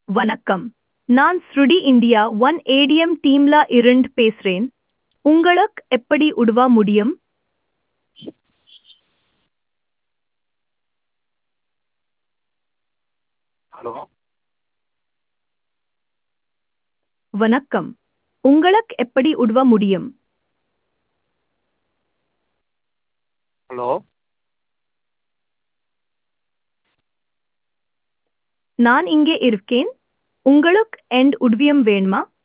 வணக்கம் நான் ஸ்ருடி இந்தியா ஒன் ஏடிஎம் டீம்ல இருந்து பேசுறேன் உங்களுக்கு எப்படி உதவ முடியும் ஹலோ வணக்கம் உங்களுக்கு எப்படி உதவ முடியும் ஹலோ நான் இங்கே இருக்கேன் உங்களுக்கு எண்ட் உதவியம் வேணுமா